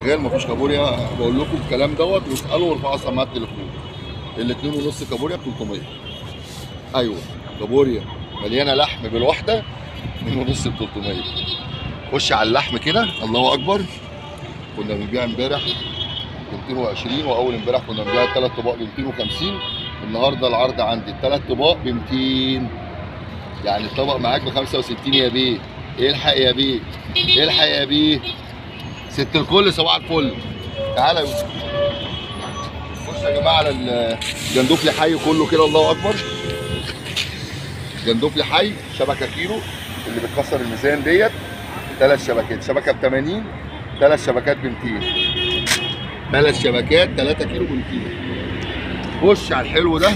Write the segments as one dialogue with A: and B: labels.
A: غير مفيش كابوريا بقول لكم الكلام دوت واسالوا وارفعوا سماعه التليفون الاثنين ونص كابوريا ب 300 ايوه كابوريا مليانه لحم بالواحده 2 ونص ب 300 خش على اللحم كده الله اكبر كنا بنبيع امبارح ب 220 واول امبارح كنا بنبيع الثلاث طباق ب 250 النهارده العرض عندي الثلاث طباق ب 200 يعني الطبق معاك ب 65 يا بيه الحق يا بيه الحق يا بيه ست الكل صباح الفل تعالى يا يوسف بص يا جماعه على الجندوفلي حي كله كده الله اكبر جندوفلي حي شبكه كيلو اللي بتكسر الميزان ديت ثلاث شبكات شبكه ب 80 ثلاث شبكات ب 200 ثلاث شبكات 3 كيلو ب 200 خش على الحلو ده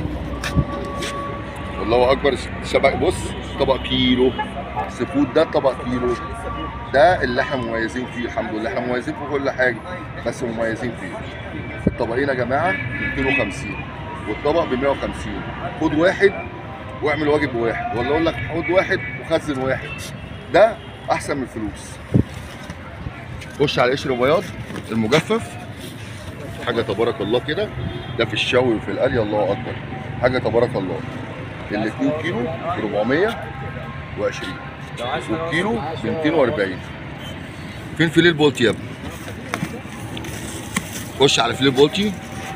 A: الله اكبر شبك بص طبق كيلو السفود ده طبق كيلو ده اللي احنا مميزين فيه الحمد لله احنا مميزين في كل حاجه بس مميزين فيه الطبقين يا جماعه 250 والطبق ب 150 خد واحد واعمل واجب بواحد ولا اقول لك خد واحد وخزن واحد ده احسن من الفلوس خش على قشر بياض المجفف حاجه تبارك الله كده ده في الشوي وفي القلي الله اكبر حاجه تبارك الله ال 2 كيلو ب 420 والكيلو ب 240 فين فيليه البولتي يا ابني؟ خش على فيليه البولتي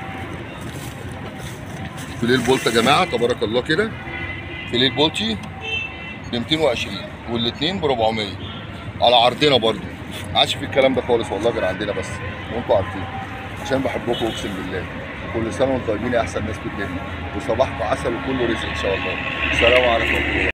A: فيليه البولتي يا جماعه تبارك الله كده فيليه البولتي ب 220 والاثنين ب 400 على عرضنا برضو عادش في الكلام ده خالص والله غير عندنا بس وانتوا عارفين عشان بحبكم اقسم بالله كل سنه وانتم طيبين يا احسن ناس في الدنيا وصباحكم عسل وكله رزق ان شاء الله السلام عليكم ورحمه الله